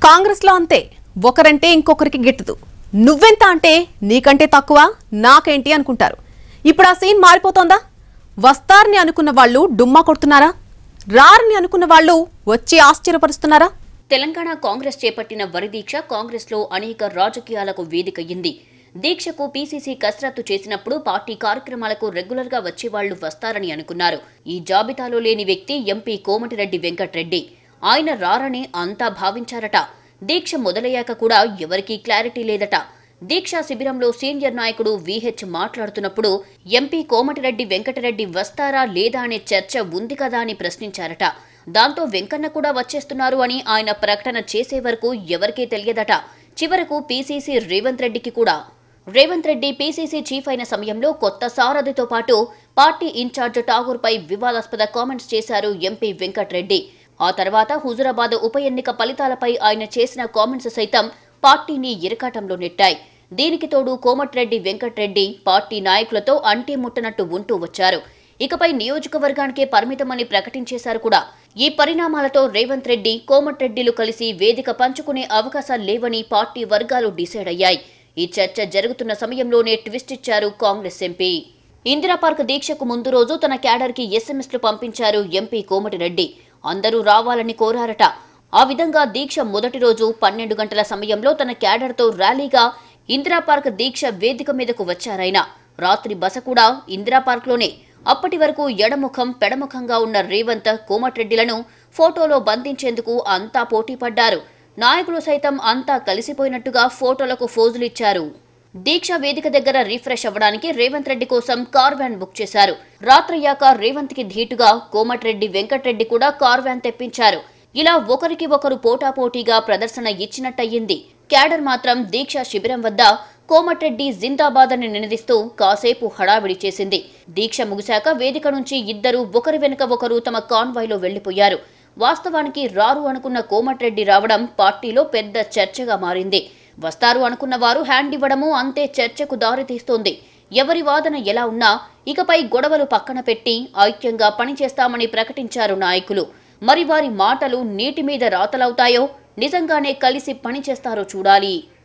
కాంగ్రెస్ లో అంతే ఒకరంటే ఇంకొకరికి గిట్టదు నువ్వెంత అంటే నీకంటే తక్కువ నాకేంటి అనుకుంటారు ఇప్పుడు ఆ సీన్ మారిపోతోందా వస్తారని అనుకున్న వాళ్ళు డుమ్మా కొడుతున్నారా రారని అనుకున్న వాళ్ళు వచ్చి ఆశ్చర్యపరుస్తున్నారా తెలంగాణ కాంగ్రెస్ చేపట్టిన వరి దీక్ష కాంగ్రెస్లో అనేక రాజకీయాలకు వేదికయ్యింది దీక్షకు పీసీసీ కసరత్తు చేసినప్పుడు పార్టీ కార్యక్రమాలకు రెగ్యులర్ గా వచ్చేవాళ్లు వస్తారని అనుకున్నారు ఈ జాబితాలో లేని వ్యక్తి ఎంపీ కోమటిరెడ్డి వెంకట్రెడ్డి ఆయన రారని అంతా భావించారట దీక్ష మొదలయ్యాక కూడా ఎవరికీ క్లారిటీ లేదట దీక్షా శిబిరంలో సీనియర్ నాయకుడు వీహెచ్ మాట్లాడుతున్నప్పుడు ఎంపీ కోమటిరెడ్డి వెంకటరెడ్డి వస్తారా లేదా అనే చర్చ ఉంది కదా అని ప్రశ్నించారట దాంతో వెంకన్న కూడా వచ్చేస్తున్నారు అని ఆయన ప్రకటన చేసే వరకు ఎవరికీ తెలియదట చివరకు పీసీసీ రేవంత్ రెడ్డికి కూడా రేవంత్ రెడ్డి పీసీసీ చీఫ్ అయిన సమయంలో కొత్త సారథితో పాటు పార్టీ ఇన్ఛార్జ్ ఠాగూర్ పై వివాదాస్పద కామెంట్స్ చేశారు ఎంపీ వెంకట్రెడ్డి ఆ తర్వాత హుజురాబాద్ ఉప ఎన్నిక ఫలితాలపై ఆయన చేసిన కామెంట్స్ సైతం పార్టీని ఇరకాటంలో నెట్టాయి దీనికి తోడు కోమటిరెడ్డి వెంకట్రెడ్డి పార్టీ నాయకులతో అంటీ ముట్టనట్టు ఉంటూ వచ్చారు ఇకపై నియోజకవర్గానికే పరిమితమని ప్రకటించేశారు కూడా ఈ పరిణామాలతో రేవంత్ రెడ్డి కోమటిరెడ్డిలు కలిసి వేదిక పంచుకునే అవకాశాలు లేవని పార్టీ వర్గాలు డిసైడ్ అయ్యాయి ఈ చర్చ జరుగుతున్న సమయంలోనే ట్విస్ట్ ఇచ్చారు కాంగ్రెస్ ఎంపీ ఇందిరా పార్క్ దీక్షకు ముందు రోజు తన క్యాడర్కి ఎస్ఎంఎస్లు పంపించారు ఎంపీ కోమటిరెడ్డి అందరూ రావాలని కోరారట ఆ విధంగా దీక్ష మొదటి రోజు పన్నెండు గంటల సమయంలో తన క్యాడర్తో ర్యాలీగా ఇందిరా పార్క్ దీక్ష వేదిక మీదకు వచ్చారాయన రాత్రి బస కూడా ఇందిరా పార్క్లోనే అప్పటి వరకు ఎడముఖం పెడముఖంగా ఉన్న రేవంత్ కోమటిరెడ్డిలను ఫోటోలో బంధించేందుకు అంతా పోటీ పడ్డారు నాయకులు సైతం అంతా కలిసిపోయినట్టుగా ఫోటోలకు ఫోజులిచ్చారు దీక్ష వేదిక దగ్గర రిఫ్రెష్ అవ్వడానికి రేవంత్ రెడ్డి కోసం కార్ వ్యాన్ బుక్ చేశారు రాత్రయ్యాక రేవంత్ కి ధీటుగా కోమటిరెడ్డి వెంకట్రెడ్డి కూడా కార్ వ్యాన్ తెప్పించారు ఇలా ఒకరికి ఒకరు పోటాపోటీగా ప్రదర్శన ఇచ్చినట్టయింది క్యాడర్ మాత్రం దీక్ష శిబిరం వద్ద కోమటిరెడ్డి జిందాబాద్ అని నినదిస్తూ కాసేపు హడావిడి చేసింది దీక్ష ముగిశాక వేదిక నుంచి ఇద్దరు ఒకరి వెనుక ఒకరు తమ కాన్వాయ్లో వెళ్లిపోయారు వాస్తవానికి రారు అనుకున్న కోమటిరెడ్డి రావడం పార్టీలో పెద్ద చర్చగా మారింది వస్తారు అనుకున్న వారు హ్యాండ్ ఇవ్వడము అంతే చర్చకు దారితీస్తోంది ఎవరి వాదన ఎలా ఉన్నా ఇకపై గొడవలు పక్కన పెట్టి ఐక్యంగా పనిచేస్తామని ప్రకటించారు నాయకులు మరి వారి మాటలు నీటి మీద రాతలవుతాయో నిజంగానే కలిసి పనిచేస్తారో చూడాలి